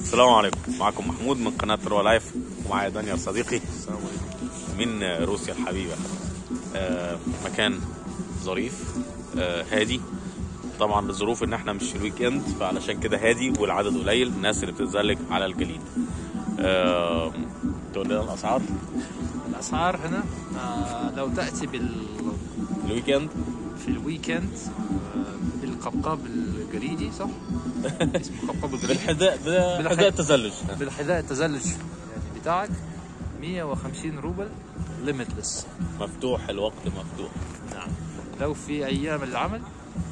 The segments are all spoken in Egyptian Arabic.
السلام عليكم معكم محمود من قناة رو لايف ومعايا دانيال صديقي السلام عليكم من روسيا الحبيبة آه مكان ظريف آه هادي طبعا لظروف ان احنا مش في الويك اند فعلشان كده هادي والعدد قليل الناس اللي بتتزلج على الجليد آه تقول لنا الاسعار الاسعار هنا آه لو تاتي بال الويك اند في الويكند آه بالقبقاب الجريدي صح؟ اسمه قبقاب الجريدي بالحذاء بالحذاء. بالحذاء التزلج بالحذاء التزلج يعني بتاعك 150 روبل ليميتلس مفتوح الوقت مفتوح نعم لو في ايام العمل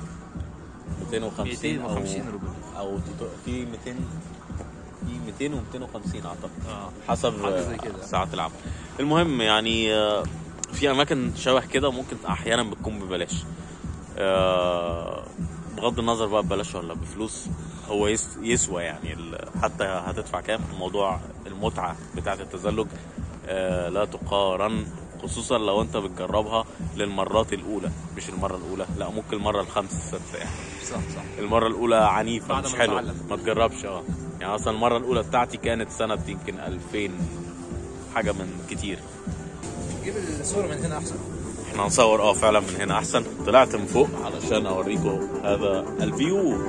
250 250 أو- روبل او تط- في 200 في 200 و250 اعتقد اه حسب حاجة زي كده. ساعات العمل المهم يعني آه، في اماكن شبه كده ممكن احيانا بتكون ببلاش آه، بغض النظر بقى ببلاش ولا بفلوس هو يس- يسوى يعني ال- حتى هتدفع كام موضوع المتعه بتاعه التزلج آه، لا تقارن خصوصا لو انت بتجربها للمرات الاولى مش المره الاولى لا ممكن المره الخامسه السادسه يعني صح صح المره الاولى عنيفه بعد مش ما حلوه تتعلم. ما تجربش اه يعني اصلا المره الاولى بتاعتي كانت سنه يمكن 2000 حاجه من كتير جيب الصورة من هنا احسن احنا هنصور اه فعلا من هنا احسن طلعت من فوق علشان اوريكم هذا الفيو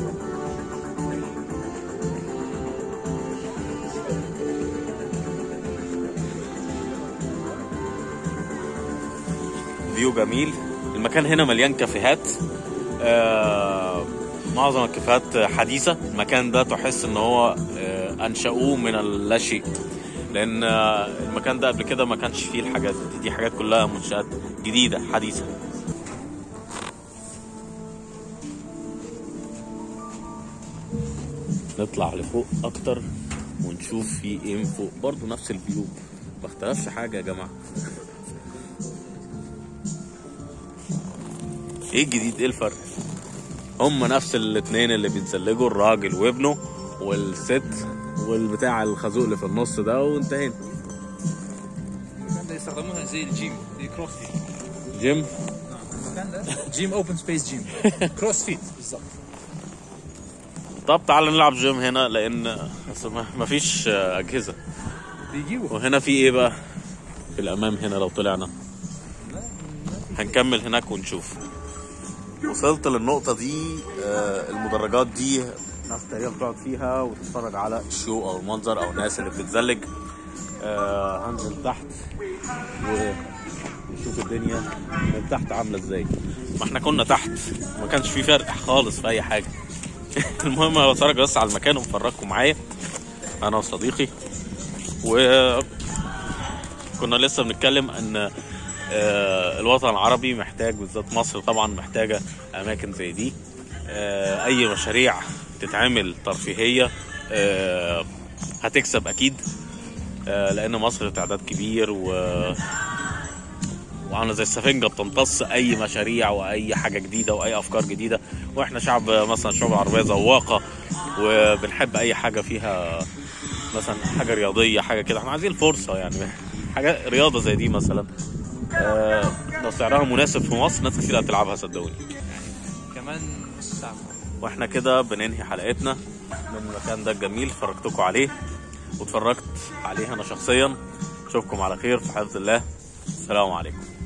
فيو جميل المكان هنا مليان كافيهات آه معظم الكافيهات حديثة المكان ده تحس ان هو آه انشأوه من اللاشيء لان آه، المكان ده قبل كده ما كانش فيه الحاجات دي دي حاجات كلها منشآت جديدة حديثة نطلع لفوق اكتر ونشوف في ايه من فوق برضه نفس الفيو ما اختلفش حاجة يا جماعة ايه الجديد ايه الفرق هم نفس الاتنين اللي بيتزلجوا الراجل وابنه والست والبتاع الخازوق اللي في النص ده وانتهينا المكان ده يستخدموها زي الجيم زي كروس فيت جيم نعم المكان ده جيم اوبن سبيس جيم كروس فيت بالظبط طب تعال نلعب جيم هنا لان أصل ما- مفيش اجهزه بيجيبوا وهنا في ايه بقى في الامام هنا لو طلعنا هنكمل هناك ونشوف وصلت للنقطة دي آه، المدرجات دي ناس تقريبا بتقعد فيها وتتفرج على الشو او المنظر او الناس اللي بتتزلج آه، هنزل تحت ونشوف الدنيا من تحت عاملة ازاي ما احنا كنا تحت ما كانش في فرق خالص في اي حاجة المهم انا بتفرج بس على المكان ومفرجكم معايا انا وصديقي و كنا لسه بنتكلم ان آه، الوطن العربي محتاج بالذات مصر طبعا محتاجه اماكن زي دي آه، اي مشاريع تتعمل ترفيهيه آه، هتكسب اكيد آه، لان مصر تعداد كبير و وعامله زي السفنجه بتمتص اي مشاريع واي حاجه جديده واي افكار جديده واحنا شعب مثلا الشعوب العربيه ذواقه وبنحب اي حاجه فيها مثلا حاجه رياضيه حاجه كده احنا عايزين فرصه يعني حاجه رياضه زي دي مثلا آه، لو سعرها مناسب في مصر ناس كتير هتلعبها صدقوني كمان ساعة واحنا كده بننهي حلقتنا من المكان ده الجميل فرجتكم عليه واتفرجت عليه انا شخصيا اشوفكم على خير في حفظ الله السلام عليكم